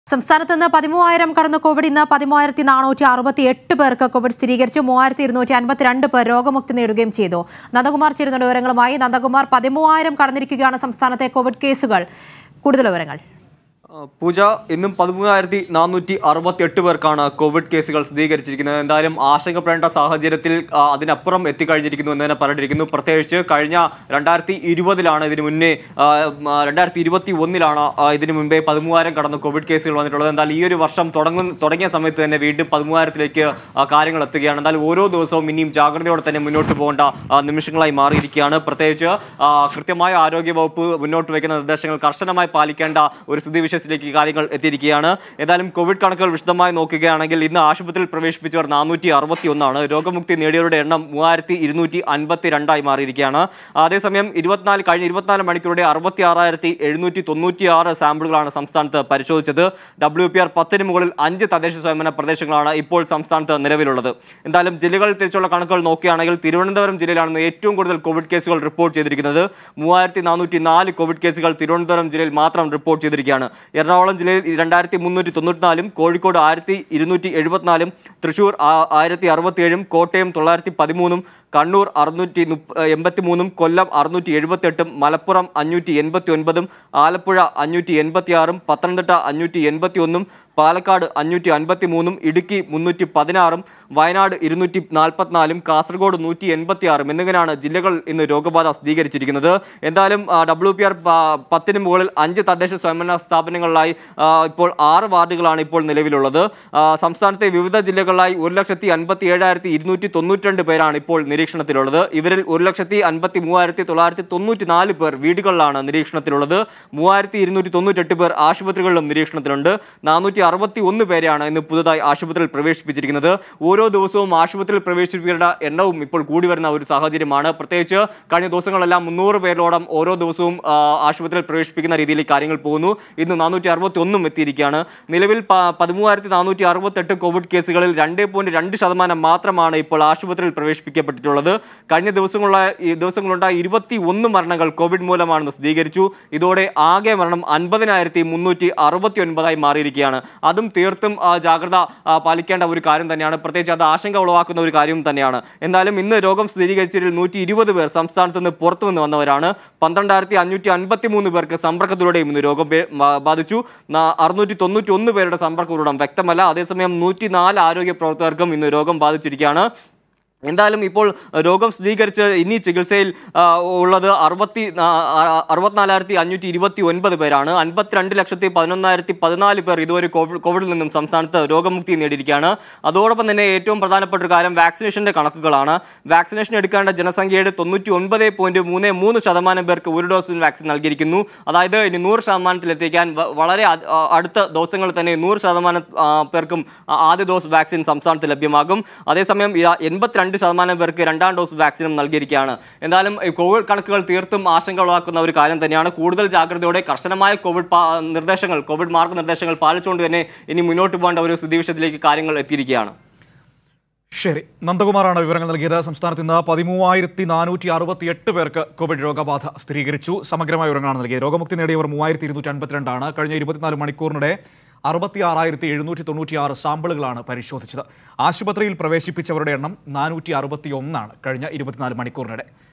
സംസ്ഥാനത്ത് നിന്ന് പതിമൂവായിരം കടന്ന് കോവിഡ് ഇന്ന് പതിമൂവായിരത്തി നാനൂറ്റി അറുപത്തി എട്ട് പേർക്ക് കോവിഡ് സ്ഥിരീകരിച്ചു മൂവായിരത്തി ഇരുന്നൂറ്റി അൻപത്തിരണ്ട് പേർ രോഗമുക്തി നേടുകയും ചെയ്തു നന്ദകുമാർ ചേരുന്ന വിവരങ്ങളുമായി നന്ദകുമാർ പതിമൂവായിരം കടന്നിരിക്കുകയാണ് സംസ്ഥാനത്തെ കോവിഡ് കേസുകൾ കൂടുതൽ വിവരങ്ങൾ ആ, പൂജ ഇന്നും പതിമൂന്നായിരത്തി നാനൂറ്റി അറുപത്തി എട്ട് പേർക്കാണ് കോവിഡ് കേസുകൾ സ്ഥിരീകരിച്ചിരിക്കുന്നത് എന്തായാലും ആശങ്കപ്പെടേണ്ട സാഹചര്യത്തിൽ ആ, അതിനപ്പുറം എത്തിക്കഴിഞ്ഞിരിക്കുന്നു എന്ന് തന്നെ പറഞ്ഞിരിക്കുന്നു പ്രത്യേകിച്ച് കഴിഞ്ഞ രണ്ടായിരത്തി ഇരുപതിലാണ് ഇതിനു മുന്നേ ആ, ആ, രണ്ടായിരത്തി ഇരുപത്തി ഒന്നിലാണ് ആ, ഇതിനു മുമ്പേ പതിമൂവായിരം കടന്ന് കോവിഡ് കേസുകൾ വന്നിട്ടുള്ളത് എന്നാൽ ഈ ഒരു വർഷം തുടങ്ങുന്ന തുടങ്ങിയ സമയത്ത് തന്നെ വീണ്ടും പതിമൂവായിരത്തിലേക്ക് ആ, കാര്യങ്ങൾ എത്തുകയാണ് എന്നാൽ ഓരോ ദിവസവും ഇനിയും ജാഗ്രതയോടെ തന്നെ മുന്നോട്ട് പോകേണ്ട ആ, നിമിഷങ്ങളായി മാറിയിരിക്കുകയാണ് പ്രത്യേകിച്ച് ആ, കൃത്യമായ ആരോഗ്യ വകുപ്പ് മുന്നോട്ട് വയ്ക്കുന്ന നിർദ്ദേശങ്ങൾ കർശനമായി പാലിക്കേണ്ട ഒരു സ്ഥിതിവിശേഷത്തിലേക്ക് ഈ കാര്യങ്ങൾ എത്തിയിരിക്കുകയാണ് ഏതായാലും കോവിഡ് കണക്കുകൾ വിശദമായി നോക്കുകയാണെങ്കിൽ ഇന്ന് ആശുപത്രിയിൽ പ്രവേശിപ്പിച്ചവർ നാനൂറ്റി അറുപത്തി ഒന്നാണ് രോഗമുക്തി നേടിയവരുടെ എണ്ണം മൂവായിരത്തി ഇരുന്നൂറ്റി അൻപത്തി രണ്ടായി മാറിയിരിക്കുകയാണ് അതേസമയം ഇരുപത്തിനാല് കഴിഞ്ഞ ഇരുപത്തിനാല് മണിക്കൂറുടെ അറുപത്തി ആറായിരത്തി എഴുന്നൂറ്റി തൊണ്ണൂറ്റി ആറ് സാമ്പിളുകളാണ് സംസ്ഥാനത്ത് പരിശോധിച്ചത് ഡബ്ല്യു പി ആർ പത്തിന് മുകളിൽ അഞ്ച് തദ്ദേശ സ്വയംഭരണ പ്രദേശങ്ങളാണ് ഇപ്പോൾ സംസ്ഥാനത്ത് നിലവിലുള്ളത് എന്തായാലും ജില്ലകൾ തിരിച്ചുള്ള കണക്കുകൾ നോക്കുകയാണെങ്കിൽ തിരുവനന്തപുരം ജില്ലയിലാണ് ഇന്ന് ഏറ്റവും കൂടുതൽ കോവിഡ് കേസുകൾ റിപ്പോർട്ട് ചെയ്തിരിക്കുന്നത് മൂവായിരത്തി നാനൂറ്റി നാല് കോവിഡ് കേസുകൾ തിരുവനന്തപുരം ജില്ലയിൽ മാത്രം റിപ്പോർട്ട് ചെയ്തിരിക്കുകയാണ് എറണാകുളം ജില്ലയിൽ രണ്ടായിരത്തി മുന്നൂറ്റി തൊണ്ണൂറ്റിനാലും കോഴിക്കോട് ആയിരത്തി ഇരുന്നൂറ്റി എഴുപത്തിനാലും തൃശൂർ ആ- ആയിരത്തി അറുപത്തിയേഴും കോട്ടയം തൊള്ളായിരത്തി പതിമൂന്നും കണ്ണൂർ അറുന്നൂറ്റി മുപ്പ എൺപത്തി മൂന്നും കൊല്ലം അറുന്നൂറ്റി എഴുപത്തെട്ടും മലപ്പുറം അഞ്ഞൂറ്റി എൺപത്തി ഒൻപതും ആലപ്പുഴ അഞ്ഞൂറ്റി എൺപത്തി ആറും പത്തനംതിട്ട അഞ്ഞൂറ്റി എൺപത്തി ഒന്നും പാലക്കാട് അഞ്ഞൂറ്റി അൻപത്തി മൂന്നും ഇടുക്കി മുന്നൂറ്റി പതിനാറും വയനാട് ഇരുന്നൂറ്റി നാൽപ്പത്തിനാലും കാസർഗോഡ് നൂറ്റി എൺപത്തി ആറും എന്നിങ്ങനെയാണ് ജില്ലകൾ ഇന്ന് രോഗബാധ സ്ഥിരീകരിച്ചിരിക്കുന്നത് എന്തായാലും ഡബ്ല്യു പി ആർ പത്തിന് മുകളിൽ അഞ്ച് തദ്ദേശ സ്വയംഭരണ സ്ഥാപനങ്ങളിലായി ആ, ഇപ്പോൾ ആറ് വാർഡുകളാണ് ഇപ്പോൾ നിലവിലുള്ളത് ആ, സംസ്ഥാനത്തെ വിവിധ ജില്ലകളിലായി ഒരു ലക്ഷത്തി അൻപത്തി ഏഴായിരത്തി ഇരുന്നൂറ്റി തൊണ്ണൂറ്റിരണ്ട് പേരാണ് ഇപ്പോൾ നിരീക്ഷണത്തിലുള്ളത് ഇവരിൽ ഒരു ലക്ഷത്തി അൻപത്തി മൂവായിരത്തി തൊള്ളായിരത്തി തൊണ്ണൂറ്റി നാല് പേർ വീടുകളിലാണ് നിരീക്ഷണത്തിലുള്ളത് മൂവായിരത്തി ഇരുന്നൂറ്റി തൊണ്ണൂറ്റെട്ട് പേർ ആശുപത്രികളിലും നിരീക്ഷണത്തിലുണ്ട് നാനൂറ്റി അറുപത്തി ഒന്ന് പേരെയാണ് ഇന്ന് പുതുതായി ആശുപത്രിയിൽ പ്രവേശിപ്പിച്ചിരിക്കുന്നത് ഓരോ ദിവസവും ആശുപത്രിയിൽ പ്രവേശിപ്പിക്കേണ്ട എണ്ണവും ഇപ്പോൾ കൂടി വരുന്ന ഒരു സാഹചര്യമാണ് പ്രത്യേകിച്ച് കഴിഞ്ഞ ദിവസങ്ങളെല്ലാം മുന്നൂറ് പേരോളം ഓരോ ദിവസവും ആ, ആശുപത്രിയിൽ പ്രവേശിപ്പിക്കുന്ന രീതിയിൽ കാര്യങ്ങൾ പോകുന്നു ഇന്ന് നാനൂറ്റി അറുപത്തി ഒന്നും എത്തിയിരിക്കുകയാണ് നിലവിൽ പ- പതിമൂവായിരത്തി നാനൂറ്റി അറുപത്തെട്ട് കോവിഡ് കേസുകളിൽ രണ്ട് പോയിന്റ് രണ്ട് ശതമാനം മാത്രമാണ് ഇപ്പോൾ ആശുപത്രിയിൽ പ്രവേശിപ്പിക്കപ്പെട്ടിട്ടുള്ളത് കഴിഞ്ഞ ദിവസങ്ങളുള്ള ഈ ദിവസങ്ങളുണ്ടായ ഇരുപത്തി ഒന്ന് മരണങ്ങൾ കോവിഡ് മൂലമാണെന്ന് സ്ഥിരീകരിച്ചു ഇതോടെ ആകെ മരണം അൻപതിനായിരത്തി മുന്നൂറ്റി അറുപത്തി ഒൻപതായി മാറിയിരിക്കുകയാണ് അതും തീർത്തും ആ, ജാഗ്രത ആ, പാലിക്കേണ്ട ഒരു കാര്യം തന്നെയാണ് പ്രത്യേകിച്ച് അത് ആശങ്ക ഉളവാക്കുന്ന ഒരു കാര്യം തന്നെയാണ് എന്നാലും ഇന്ന് രോഗം സ്ഥിരീകരിച്ചതിൽ നൂറ്റി ഇരുപത് പേർ സംസ്ഥാനത്ത് നിന്ന് പുറത്തു നിന്ന് വന്നവരാണ് പന്ത്രണ്ടായിരത്തി അഞ്ഞൂറ്റി അൻപത്തി മൂന്ന് പേർക്ക് സമ്പർക്കത്തിലൂടെയും ഇന്ന് രോഗം ബേ- മ- ബാധിച്ചു ന- അറുന്നൂറ്റി തൊണ്ണൂറ്റി ഒന്ന് പേരുടെ സമ്പർക്ക ഉറവിടം വ്യക്തമല്ല അതേസമയം നൂറ്റി നാല് ആരോഗ്യ പ്രവർത്തകർക്കും ഇന്ന് രോഗം ബാധിച്ചിരിക്കുകയാണ് എന്തായാലും ഇപ്പോൾ രോഗം സ്ഥിരീകരിച്ച് ഇനി ചികിത്സയിൽ ആ, ഉള്ളത് അറുപത്തി അറുപത്തിനാലായിരത്തി അഞ്ഞൂറ്റി ഇരുപത്തി ഒൻപത് പേരാണ് അൻപത്തിരണ്ട് ലക്ഷത്തി പതിനൊന്നായിരത്തി പതിനാല് പേർ ഇതുവരെ കോവിഡ് കോവിഡിൽ നിന്നും സംസ്ഥാനത്ത് രോഗമുക്തി നേടിയിരിക്കുകയാണ് അതോടൊപ്പം തന്നെ ഏറ്റവും പ്രധാനപ്പെട്ട ഒരു കാര്യം വാക്സിനേഷന്റെ കണക്കുകളാണ് വാക്സിനേഷൻ എടുക്കേണ്ട ജനസംഖ്യയുടെ തൊണ്ണൂറ്റി ഒൻപത് പോയിന്റ് മൂന്ന് മൂന്ന് ശതമാനം പേർക്ക് ഒരു ഡോസിൽ വാക്സിൻ നൽകിയിരിക്കുന്നു അതായത് ഇനി നൂറ് ശതമാനത്തിലെത്തിക്കാൻ വ- വളരെ അ- ആ, അടുത്ത ദിവസങ്ങളിൽ തന്നെ നൂറ് ശതമാനം ആ, പേർക്കും ആ, ആദ്യ ഡോസ് വാക്സിൻ സംസ്ഥാനത്ത് ലഭ്യമാകും അതേസമയം ഇതാ എൺപത്തിരണ്ട് ശതമാനം പേർക്ക് രണ്ടാം ഡോസ് വാക്സിനും നൽകിയിരിക്കുകയാണ് എന്തായാലും ഈ കോവിഡ് കണക്കുകൾ തീർത്തും ആശങ്ക ഉളവാക്കുന്ന ഒരു കാര്യം തന്നെയാണ് കൂടുതൽ ജാഗ്രതയോടെ കർശനമായ കോവിഡ് പാ- നിർദ്ദേശങ്ങൾ കോവിഡ് മാർഗനിർദ്ദേശങ്ങൾ പാലിച്ചുകൊണ്ട് തന്നെ ഇനി മുന്നോട്ട് പോകേണ്ട ഒരു സ്ഥിതിവിശേഷത്തിലേക്ക് കാര്യങ്ങൾ എത്തിയിരിക്കുകയാണ് ശരി നന്ദകുമാറാണ് വിവരങ്ങൾ നൽകിയത് സംസ്ഥാനത്ത് ഇന്ന് പതിമൂവായിരത്തി നാനൂറ്റി അറുപത്തി എട്ട് പേർക്ക് കോവിഡ് രോഗബാധ സ്ഥിരീകരിച്ചു സമഗ്രമായ വിവരങ്ങളാണ് നൽകിയത് രോഗമുക്തി നേടിയവർ മൂവായിരത്തി ഇരുന്നൂറ്റി അൻപത്തിരണ്ടാണ് കഴിഞ്ഞ ഇരുപത്തിനാല് മണിക്കൂറിനിടെ അറുപത്തി ആറായിരത്തി എഴുന്നൂറ്റി തൊണ്ണൂറ്റി ആറ് സാമ്പിളുകളാണ് പരിശോധിച്ചത് ആശുപത്രിയിൽ പ്രവേശിപ്പിച്ചവരുടെ എണ്ണം നാനൂറ്റി അറുപത്തി ഒന്നാണ് കഴിഞ്ഞ ഇരുപത്തിനാല് മണിക്കൂറിനിടെ